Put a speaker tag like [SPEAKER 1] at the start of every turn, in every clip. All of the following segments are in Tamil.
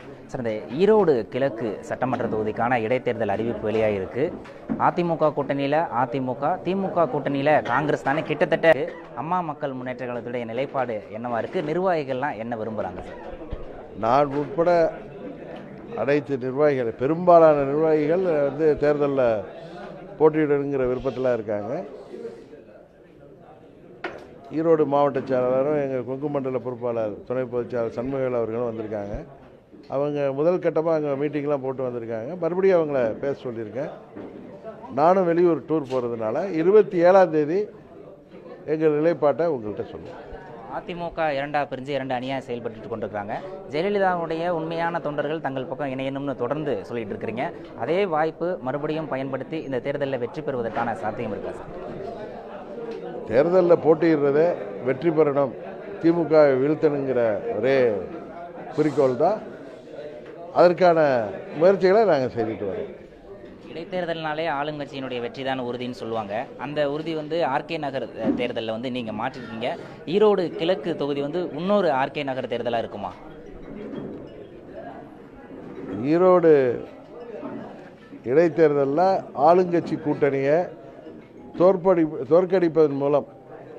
[SPEAKER 1] சார் இந்த ஈரோடு கிழக்கு சட்டமன்ற தொகுதிக்கான இடைத்தேர்தல் அறிவிப்பு வெளியாகிருக்கு அதிமுக கூட்டணியில் அதிமுக திமுக கூட்டணியில் காங்கிரஸ் தானே கிட்டத்தட்ட அம்மா மக்கள் முன்னேற்ற கழகத்துடைய நிலைப்பாடு என்னவா இருக்குது நிர்வாகிகள்லாம் என்ன விரும்புகிறாங்க சார்
[SPEAKER 2] நான் உட்பட அனைத்து நிர்வாகிகள் பெரும்பாலான நிர்வாகிகள் வந்து தேர்தலில் போட்டியிடணுங்கிற விருப்பத்தில் இருக்காங்க ஈரோடு மாவட்ட செயலாளரும் எங்கள் கொங்கு மண்டல பொறுப்பாளர் துணை பொதுச் செயலாளர் சண்முகவேல் அவர்களும் வந்திருக்காங்க அவங்க முதல் கட்டமாக அங்கே மீட்டிங்லாம் போட்டு வந்திருக்காங்க மறுபடியும் அவங்கள பேச சொல்லியிருக்கேன் நானும் வெளியூர் டூர் போகிறதுனால இருபத்தி ஏழாம் தேதி எங்கள் நிலைப்பாட்டை உங்கள்கிட்ட சொல்லுவேன்
[SPEAKER 1] அதிமுக இரண்டா பிரிஞ்சு இரண்டு அணியாக செயல்பட்டு கொண்டிருக்கிறாங்க ஜெயலலிதாவுடைய உண்மையான தொண்டர்கள் தங்கள் பக்கம் இணையணும்னு தொடர்ந்து சொல்லிட்டு இருக்கிறீங்க அதே வாய்ப்பு மறுபடியும் பயன்படுத்தி இந்த தேர்தலில் வெற்றி பெறுவதற்கான சாத்தியம் இருக்கா சார்
[SPEAKER 2] தேர்தலில் போட்டியிடுறதே வெற்றி பெறணும் திமுக வை வீழ்த்தணுங்கிற ஒரே குறிக்கோள் தான் அதற்கான முயற்சிகளை நாங்கள் செய்துட்டு வரோம்
[SPEAKER 1] இடைத்தேர்தல்னாலே ஆளுங்கட்சியினுடைய வெற்றி தான் உறுதின்னு சொல்லுவாங்க அந்த உறுதி வந்து ஆர்கே நகர் அஹ், தேர்தலில் வந்து நீங்கள் மாற்றிருக்கீங்க ஈரோடு கிழக்கு தொகுதி வந்து இன்னொரு ஆர்கே நகர் தேர்தலாக இருக்குமா
[SPEAKER 2] ஈரோடு இடைத்தேர்தலில் ஆளுங்கட்சி கூட்டணியை தோற்படி தோற்கடிப்பதன் மூலம்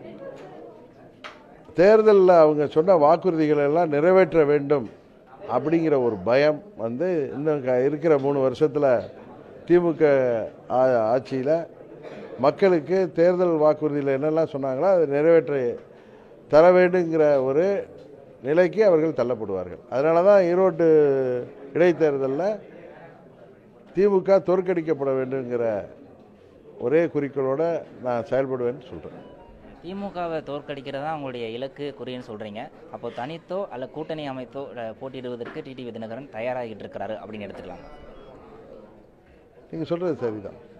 [SPEAKER 2] தேர்தலில் அவங்க சொன்ன வாக்குறுதிகளை எல்லாம் நிறைவேற்ற வேண்டும் அப்படிங்கிற ஒரு பயம் வந்து இன்னும் க- இருக்கிற மூணு வருஷத்தில் திமுக ஆ- ஆட்சியில் மக்களுக்கு தேர்தல் வாக்குறுதியில் என்னெல்லாம் சொன்னாங்களோ அதை நிறைவேற்ற தர வேண்டுங்கிற ஒரு நிலைக்கு அவர்கள் தள்ளப்படுவார்கள் அதனால தான் ஈரோடு இடைத்தேர்தலில் திமுக தோற்கடிக்கப்பட வேண்டுங்கிற ஒரே குறிக்கோளோட நான் செயல்படுவேன்னு சொல்கிறேன்
[SPEAKER 1] திமுகவை தோற்கடிக்கிறதா உங்களுடைய இலக்கு குறின்னு சொல்கிறீங்க அப்போ தனித்தோ அல்ல கூட்டணி அமைத்தோ அஹ், போட்டியிடுவதற்கு டிடி விதிநகரன் தயாராகிட்டு இருக்கிறாரு அப்படின்னு எடுத்துக்கலாம்
[SPEAKER 2] நீங்கள் சொல்கிறது சரிதான்